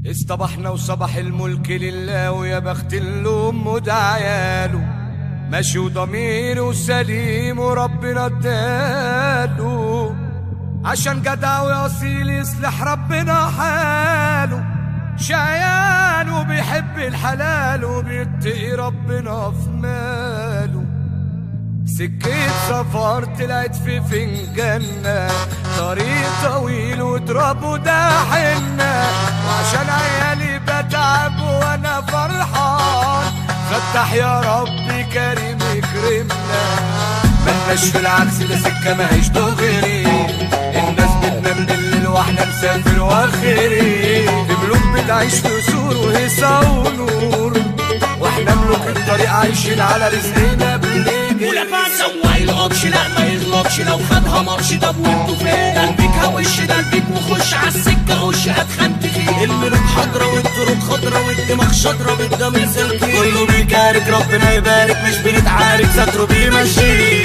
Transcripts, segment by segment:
اصطبحنا وصبح الملك لله ويا بخت الام وده عياله ماشي وضميره سليم وربنا اداله عشان جدع واصيل يصلح ربنا حاله شقيان وبيحب الحلال وبيتقي ربنا في ماله سكة سفر طلعت في فنجاننا طريق طويل وتراب وده حنة وعشان عيالي بتعب وانا فرحان فتح يا ربي كريم يكرمنا ملناش في العكس ده سكة ماهيش دغري الناس بتنام بالليل واحنا مسافر واخري في ملوك بتعيش في سور وهيصة ونور واحنا ملوك الطريق عايشين على رزقنا بنجري ولما سواق القطش لا ما يغلطش لو خدها ماتش طب وانتوا فين قلبك هوش ده قلبك وخش عالسكه خش اتخنت فيه الملوك حضره والطرق خضره والدماغ شاطره بالدم سلكي كله بيكارك ربنا يبارك مش بنتعارك ستره بيمشي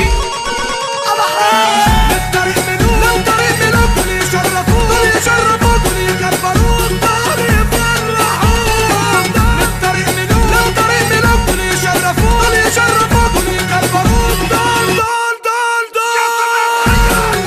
الطريق منوب لو طريق منوب دول يشرفوك دول يشرفوك دول يكبروك دول يفرحوك الطريق منوب لو طريق منوب دول يشرفوك دول يشرفوك دول يكبروك دول دول دول دول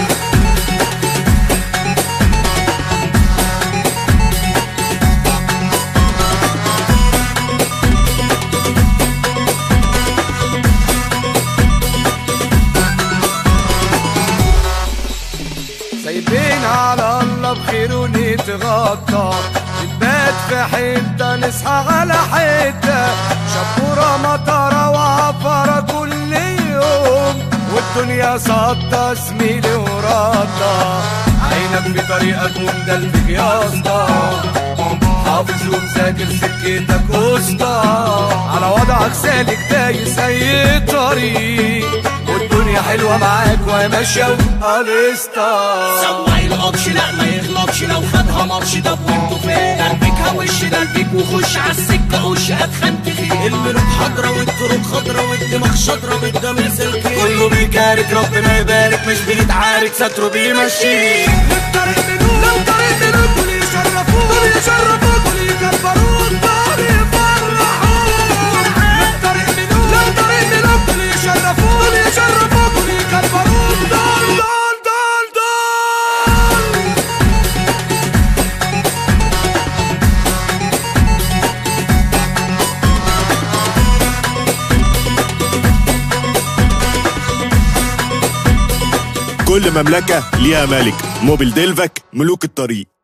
سايبين على الله بخير ونتغطى نبات في حتة نصحى على حتة شبورة مطرة وعفرة كل يوم والدنيا سطة زميلي وراطة عينك في طريقك ومدلبك يا اسطى حافظ ومذاكر سكتك وسطى على وضعك سالك دايس اي طريق والدنيا حلوة معاك وهي ماشية وقالسطة سواق القطش لا ما يغلطش لو خدها ماتش طب وانتوا فين قلبك هوش ده قلبك وخش عالسكه خش اتخنت فيه الملوك حضره والطرق خضره والدماغ شاطره بالدم سلكي كله بيكارك ربنا يبارك مش بنتعارك ستره بيمشي الطريق منوب لو طريق منوب دول يشرفوك دول يشرفوك دول يكبروك دول يفرحوك الطريق منوب لو طريق منوب دول يشرفوك دول يشرفوك دول يكبروك دول دول دول دول كل مملكة ليها ملك موبيل ديلفك ملوك الطريق